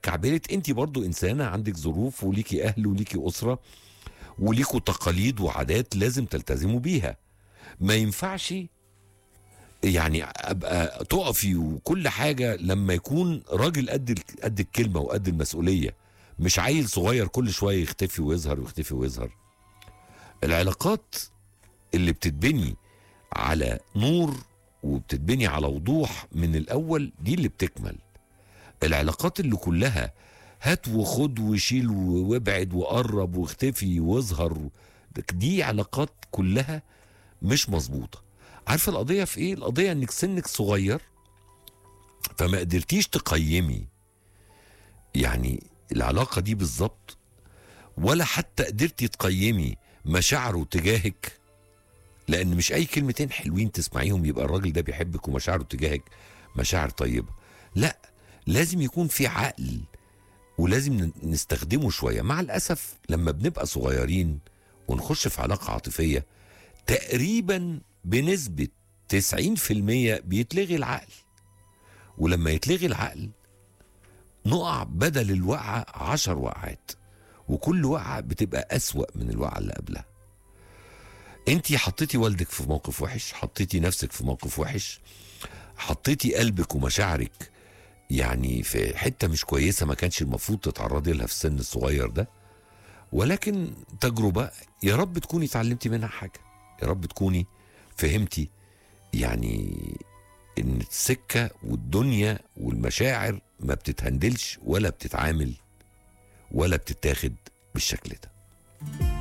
اتكعبلت انت برضو انسانه عندك ظروف وليكي اهل وليكي اسره وليكوا تقاليد وعادات لازم تلتزموا بيها ما ينفعش يعني ابقى تقفي وكل حاجه لما يكون راجل قد ال- قد الكلمه وقد المسؤوليه مش عيل صغير كل شويه يختفي ويظهر ويختفي ويظهر العلاقات اللي بتتبني على نور وبتتبني على وضوح من الاول دي اللي بتكمل العلاقات اللي كلها هات وخد وشيل وابعد وقرب واختفي واظهر دي علاقات كلها مش مظبوطه عارفه القضيه في ايه القضيه انك سنك صغير فما قدرتيش تقيمي يعني العلاقه دي بالظبط ولا حتى قدرتي تقيمي مشاعره تجاهك لان مش اي كلمتين حلوين تسمعيهم يبقى الراجل ده بيحبك ومشاعره تجاهك مشاعر طيبه لا لازم يكون في عقل ولازم ن- نستخدمه شويه مع الاسف لما بنبقى صغيرين ونخش في علاقه عاطفيه تقريبا بنسبه 90% بيتلغي العقل ولما يتلغي العقل نقع بدل الوقعه عشر وقعات وكل وقعه بتبقى اسوأ من الوقعه اللي قبلها انت حطيتي والدك في موقف وحش حطيتي نفسك في موقف وحش حطيتي قلبك ومشاعرك يعني في حته مش كويسه ما كانش المفروض تتعرضي لها في السن الصغير ده ولكن تجربه يا رب تكوني اتعلمتي منها حاجه يا رب تكوني فهمتي يعني ان السكه والدنيا والمشاعر ما بتتهندلش ولا بتتعامل ولا بتتاخد بالشكل ده